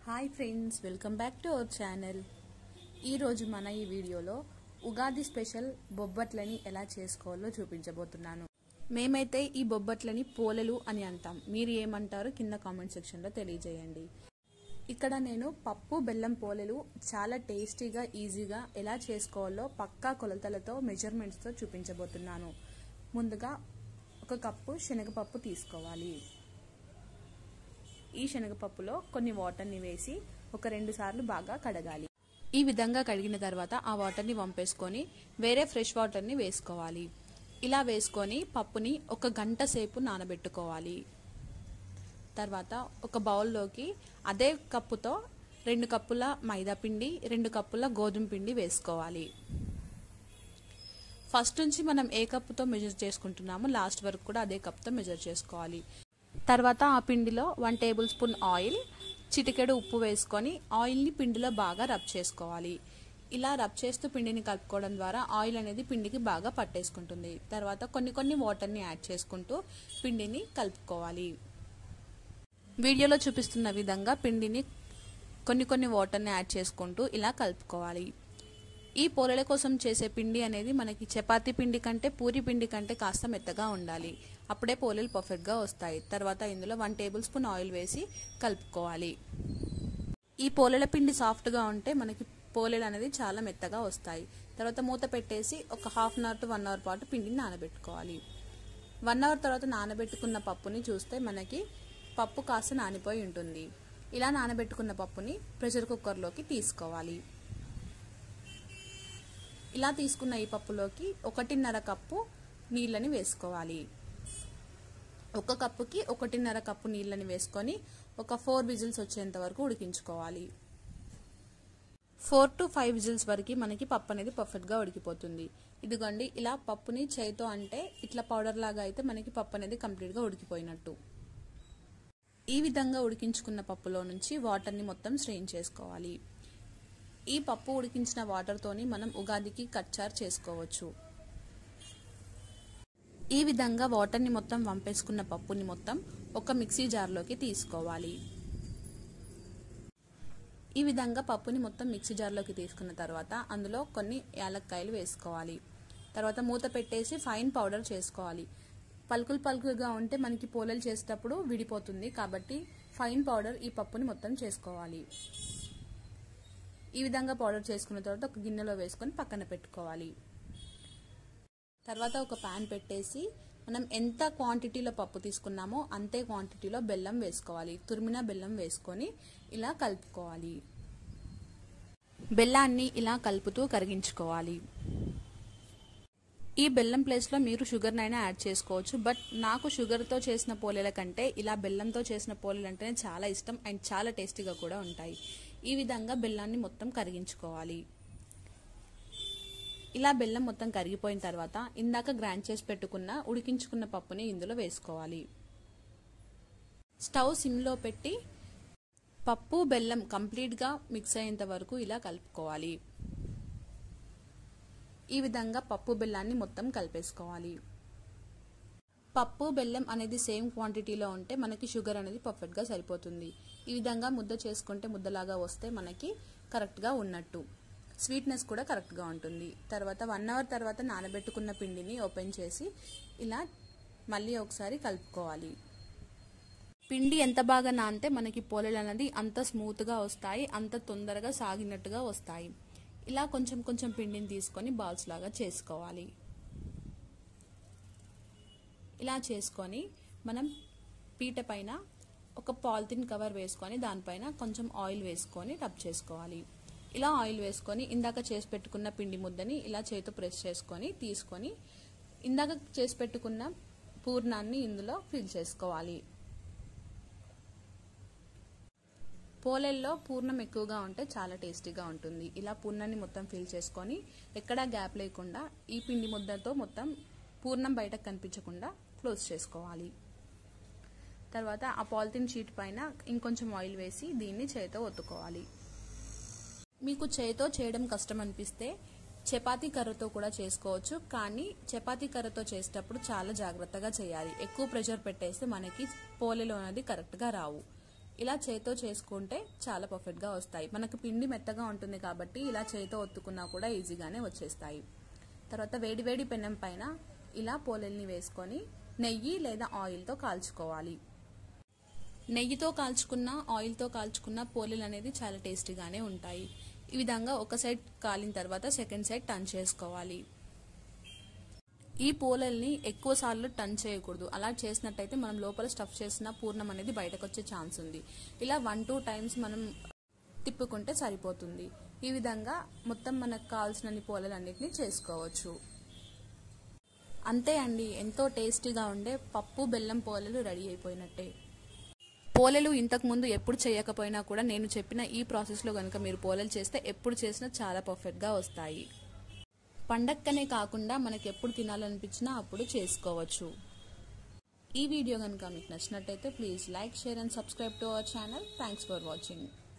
hi friends welcome back to our channel ఈరోజు మన ఈ వీడియోలో ఉగాది స్పెషల్ బొబ్బట్లని ఎలా చేసుకోవాలో చూపించబోతున్నాను మేమైతే ఈ బొబ్బట్లని పోలెలు అని అంటాం మీరు ఏమంటారో కింద కామెంట్ సెక్షన్లో తెలియజేయండి ఇక్కడ నేను పప్పు బెల్లం పోలెలు చాలా టేస్టీగా ఈజీగా ఎలా చేసుకోవాలో పక్కా కొలతలతో మెజర్మెంట్స్తో చూపించబోతున్నాను ముందుగా ఒక కప్పు శనగపప్పు తీసుకోవాలి ఈ శనగపప్పులో కొన్ని వాటర్ని వేసి ఒక రెండు సార్లు బాగా కడగాలి ఈ విధంగా కడిగిన తర్వాత ఆ వాటర్ని వంపేసుకొని వేరే ఫ్రెష్ వాటర్ని వేసుకోవాలి ఇలా వేసుకొని పప్పుని ఒక గంట సేపు నానబెట్టుకోవాలి తర్వాత ఒక బౌల్లోకి అదే కప్పుతో రెండు కప్పుల మైదా పిండి రెండు కప్పుల గోధుమ పిండి వేసుకోవాలి ఫస్ట్ నుంచి మనం ఏ కప్పుతో మెజర్ చేసుకుంటున్నామో లాస్ట్ వరకు కూడా అదే కప్తో మెజర్ చేసుకోవాలి తర్వాత ఆ పిండిలో వన్ టేబుల్ స్పూన్ ఆయిల్ చిటికెడు ఉప్పు వేసుకొని ఆయిల్ని పిండిలో బాగా రబ్ చేసుకోవాలి ఇలా రబ్ చేస్తూ పిండిని కలుపుకోవడం ద్వారా ఆయిల్ అనేది పిండికి బాగా పట్టేసుకుంటుంది తర్వాత కొన్ని కొన్ని వాటర్ని యాడ్ చేసుకుంటూ పిండిని కలుపుకోవాలి వీడియోలో చూపిస్తున్న విధంగా పిండిని కొన్ని కొన్ని వాటర్ని యాడ్ చేసుకుంటూ ఇలా కలుపుకోవాలి ఈ పోలల కోసం చేసే పిండి అనేది మనకి చపాతీ పిండి కంటే పూరి పిండి కంటే కాస్త మెత్తగా ఉండాలి అప్పుడే పోలేలు పర్ఫెక్ట్గా వస్తాయి తర్వాత ఇందులో వన్ టేబుల్ స్పూన్ ఆయిల్ వేసి కలుపుకోవాలి ఈ పోలేల పిండి సాఫ్ట్గా ఉంటే మనకి పోలేలు అనేది చాలా మెత్తగా వస్తాయి తర్వాత మూత పెట్టేసి ఒక half an hour to one hour పాటు పిండిని నానబెట్టుకోవాలి వన్ అవర్ తర్వాత నానబెట్టుకున్న పప్పుని చూస్తే మనకి పప్పు కాస్త నానిపోయి ఉంటుంది ఇలా నానబెట్టుకున్న పప్పుని ప్రెషర్ కుక్కర్లోకి తీసుకోవాలి ఇలా తీసుకున్న ఈ పప్పులోకి ఒకటిన్నర కప్పు నీళ్ళని వేసుకోవాలి ఒక కప్పుకి ఒకటిన్నర కప్పు నీళ్ళని వేసుకొని ఒక ఫోర్ విజిల్స్ వచ్చేంత వరకు ఉడికించుకోవాలి ఫోర్ టు ఫైవ్ విజిల్స్ వరకు మనకి పప్పు అనేది పర్ఫెక్ట్గా ఉడికిపోతుంది ఇదిగోండి ఇలా పప్పుని చేయితో అంటే ఇట్లా పౌడర్ లాగా అయితే మనకి పప్పు అనేది కంప్లీట్గా ఉడికిపోయినట్టు ఈ విధంగా ఉడికించుకున్న పప్పులో నుంచి వాటర్ని మొత్తం స్ట్రెయిన్ చేసుకోవాలి ఈ పప్పు ఉడికించిన వాటర్తోని మనం ఉగాదికి కచ్చార్ చేసుకోవచ్చు ఈ విధంగా వాటర్ని మొత్తం వంపేసుకున్న పప్పుని మొత్తం ఒక మిక్సీ జార్లోకి తీసుకోవాలి ఈ విధంగా పప్పుని మొత్తం మిక్సీ జార్లోకి తీసుకున్న తర్వాత అందులో కొన్ని యాలక్కాయలు వేసుకోవాలి తర్వాత మూత పెట్టేసి ఫైన్ పౌడర్ చేసుకోవాలి పలుకులు పలుకులుగా ఉంటే మనకి పోలలు చేసేటప్పుడు విడిపోతుంది కాబట్టి ఫైన్ పౌడర్ ఈ పప్పుని మొత్తం చేసుకోవాలి ఈ విధంగా పౌడర్ చేసుకున్న తర్వాత ఒక గిన్నెలో వేసుకొని పక్కన పెట్టుకోవాలి తర్వాత ఒక ప్యాన్ పెట్టేసి మనం ఎంత క్వాంటిటీలో పప్పు తీసుకున్నామో అంతే క్వాంటిటీలో బెల్లం వేసుకోవాలి తురిమిన బెల్లం వేసుకొని ఇలా కలుపుకోవాలి బెల్లాన్ని ఇలా కలుపుతూ కరిగించుకోవాలి ఈ బెల్లం ప్లేస్లో మీరు షుగర్నైనా యాడ్ చేసుకోవచ్చు బట్ నాకు షుగర్తో చేసిన పోలేల కంటే ఇలా బెల్లంతో చేసిన పోలేలు అంటేనే చాలా ఇష్టం అండ్ చాలా టేస్టీగా కూడా ఉంటాయి ఈ విధంగా బెల్లాన్ని మొత్తం కరిగించుకోవాలి ఇలా బెల్లం మొత్తం కరిగిపోయిన తర్వాత ఇందాక గ్రైండ్ చేసి పెట్టుకున్న ఉడికించుకున్న పప్పుని ఇందులో వేసుకోవాలి స్టవ్ సిమ్లో పెట్టి పప్పు బెల్లం కంప్లీట్గా మిక్స్ అయ్యేంత వరకు ఇలా కలుపుకోవాలి ఈ విధంగా పప్పు బెల్లాన్ని మొత్తం కలిపేసుకోవాలి పప్పు బెల్లం అనేది సేమ్ క్వాంటిటీలో ఉంటే మనకి షుగర్ అనేది పర్ఫెక్ట్గా సరిపోతుంది ఈ విధంగా ముద్ద చేసుకుంటే ముద్దలాగా వస్తే మనకి కరెక్ట్గా ఉన్నట్టు స్వీట్నెస్ కూడా కరెక్ట్గా ఉంటుంది తర్వాత వన్ అవర్ తర్వాత నానబెట్టుకున్న పిండిని ఓపెన్ చేసి ఇలా మళ్ళీ ఒకసారి కలుపుకోవాలి పిండి ఎంత బాగా నానితే మనకి పోలేలు అనేది అంత స్మూత్గా వస్తాయి అంత తొందరగా సాగినట్టుగా వస్తాయి ఇలా కొంచెం కొంచెం పిండిని తీసుకొని బాల్స్ లాగా చేసుకోవాలి ఇలా చేసుకొని మనం పీట పైన ఒక పాలిథిన్ కవర్ వేసుకొని దానిపైన కొంచెం ఆయిల్ వేసుకొని రబ్ చేసుకోవాలి ఇలా ఆయిల్ వేసుకొని ఇందాక చేసి పెట్టుకున్న పిండి ముద్దని ఇలా చేతితో ప్రెస్ చేసుకొని తీసుకొని ఇందాక చేసి పెట్టుకున్న పూర్ణాన్ని ఇందులో ఫిల్ చేసుకోవాలి పోలెల్లో పూర్ణం ఎక్కువగా ఉంటే చాలా టేస్టీగా ఉంటుంది ఇలా పూర్ణాన్ని మొత్తం ఫిల్ చేసుకొని ఎక్కడా గ్యాప్ లేకుండా ఈ పిండి ముద్దతో మొత్తం పూర్ణం బయటకు కనిపించకుండా క్లోజ్ చేసుకోవాలి తర్వాత ఆ పాలిథిన్ షీట్ పైన ఇంకొంచెం ఆయిల్ వేసి దీన్ని చేతితో ఒత్తుకోవాలి మీకు చేతితో చేయడం కష్టం అనిపిస్తే చపాతీ కర్రతో కూడా చేసుకోవచ్చు కానీ చపాతీ కర్రతో చేసేటప్పుడు చాలా జాగ్రత్తగా చేయాలి ఎక్కువ ప్రెషర్ పెట్టేస్తే మనకి పోలేలో అనేది కరెక్ట్గా రావు ఇలా చేతితో చేసుకుంటే చాలా పర్ఫెక్ట్గా వస్తాయి మనకు పిండి మెత్తగా ఉంటుంది కాబట్టి ఇలా చేతితో ఒత్తుకున్నా కూడా ఈజీగానే వచ్చేస్తాయి తర్వాత వేడి వేడి పెనం పైన ఇలా పోలెల్ని వేసుకొని నెయ్యి లేదా ఆయిల్తో కాల్చుకోవాలి నెయ్యితో కాల్చుకున్న ఆయిల్తో కాల్చుకున్న పోలేలు అనేది చాలా టేస్టీగానే ఉంటాయి ఈ విధంగా ఒక సైడ్ కాలిన తర్వాత సెకండ్ సైడ్ టర్న్ చేసుకోవాలి ఈ పోలల్ని ఎక్కువ సార్లు టర్న్ చేయకూడదు అలా చేసినట్టయితే మనం లోపల స్టఫ్ చేసిన పూర్ణం అనేది బయటకు వచ్చే ఛాన్స్ ఉంది ఇలా వన్ టూ టైమ్స్ మనం తిప్పుకుంటే సరిపోతుంది ఈ విధంగా మొత్తం మనకు కావాల్సిన పోలలన్నిటిని చేసుకోవచ్చు అంతే అండి ఎంతో టేస్టీగా ఉండే పప్పు బెల్లం పోలలు రెడీ అయిపోయినట్టే పోలెలు ఇంతకు ముందు ఎప్పుడు చేయకపోయినా కూడా నేను చెప్పిన ఈ ప్రాసెస్లో కనుక మీరు పోలెలు చేస్తే ఎప్పుడు చేసినా చాలా పర్ఫెక్ట్గా వస్తాయి పండక్కనే కాకుండా మనకి ఎప్పుడు తినాలనిపించినా అప్పుడు చేసుకోవచ్చు ఈ వీడియో కనుక మీకు నచ్చినట్టయితే please like share and subscribe to our channel thanks for watching